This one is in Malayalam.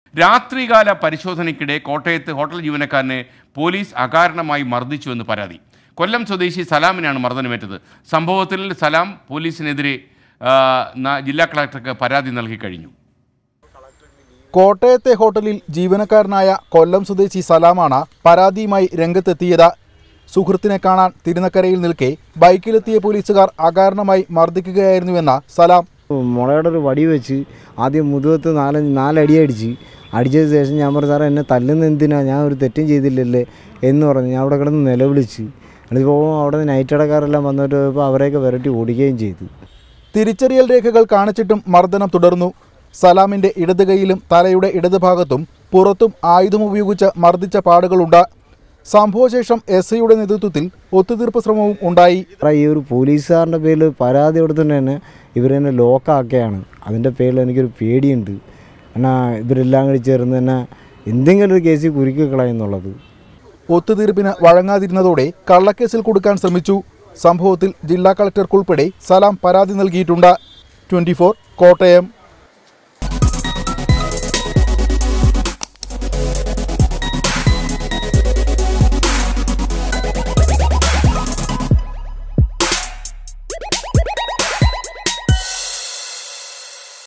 രാത്രികാല പരിശോധനയ്ക്കിടെ കോട്ടയത്ത് ഹോട്ടൽ ജീവനക്കാരനെ പോലീസ് അകാരണമായി മർദ്ദിച്ചുവെന്ന് പരാതി കൊല്ലം സ്വദേശി സലാമിനാണ് മർദ്ദനമേറ്റത് സംഭവത്തിൽ സലാം പോലീസിനെതിരെ ആ, ന- ജില്ലാ കളക്ടർക്ക് പരാതി നൽകി കഴിഞ്ഞു കോട്ടയത്തെ ഹോട്ടലിൽ ജീവനക്കാരനായ കൊല്ലം സ്വദേശി സലാമാണ് പരാതിയുമായി രംഗത്തെത്തിയത് സുഹൃത്തിനെ കാണാൻ തിരുനക്കരയിൽ നിൽക്കെ ബൈക്കിലെത്തിയ പോലീസുകാർ അകാരണമായി മർദ്ദിക്കുകയായിരുന്നുവെന്ന സലാം മുളയുടെ ഒരു വടി വെച്ച് ആദ്യം മുതുകത്ത് നാലഞ്ച് നാലടി അടിച്ച് അടിച്ചതിന് ശേഷം ഞാൻ പറഞ്ഞു സാറേ എന്നെ തല്ലുന്ന എന്തിനാ ഞാൻ ഒരു തെറ്റും ചെയ്തില്ലല്ലേ എന്ന് പറഞ്ഞു ഞാൻ അവിടെ കിടന്ന് നിലവിളിച്ച് എന്നിട്ടിപ്പോൾ അവിടെ നിന്ന് നൈറ്റ് അടക്കാരെല്ലാം വന്നിട്ട് പോയപ്പോൾ അവരെയൊക്കെ വിരട്ടി ഓടിക്കുകയും ചെയ്തു തിരിച്ചറിയൽ രേഖകൾ കാണിച്ചിട്ടും മർദ്ദനം തുടർന്നു സലാമിന്റെ ഇടത് കൈയിലും തലയുടെ ഇടത് ഭാഗത്തും പുറത്തും ആയുധം ഉപയോഗിച്ച് മർദ്ദിച്ച പാടുകളുണ്ട് സംഭവശേഷം എസ് ഐയുടെ നേതൃത്വത്തിൽ ഒത്തുതീർപ്പ് ശ്രമവും ഉണ്ടായി സാറേ, ഈ ഒരു പോലീസുകാരൻ്റെ പേരിൽ പരാതി കൊടുത്തിട്ട് തന്നെ ഇവരെന്നെ ലോക്കാക്കുകയാണ് അതിൻ്റെ പേരിൽ എനിക്കൊരു പേടിയുണ്ട് എന്നാ ഇവരെല്ലാം കൂടി ചേർന്ന് തന്നെ എന്തെങ്കിലും ഒരു കേസിൽ കുരുക്കി കളയുന്നുള്ളത് ഒത്തുതീർപ്പിന് വഴങ്ങാതിരുന്നതോടെ കള്ളക്കേസിൽ കൊടുക്കാൻ ശ്രമിച്ചു സംഭവത്തിൽ ജില്ലാ കളക്ടർക്കുൾപ്പെടെ സലാം പരാതി നൽകിയിട്ടുണ്ട് ട്വന്റി കോട്ടയം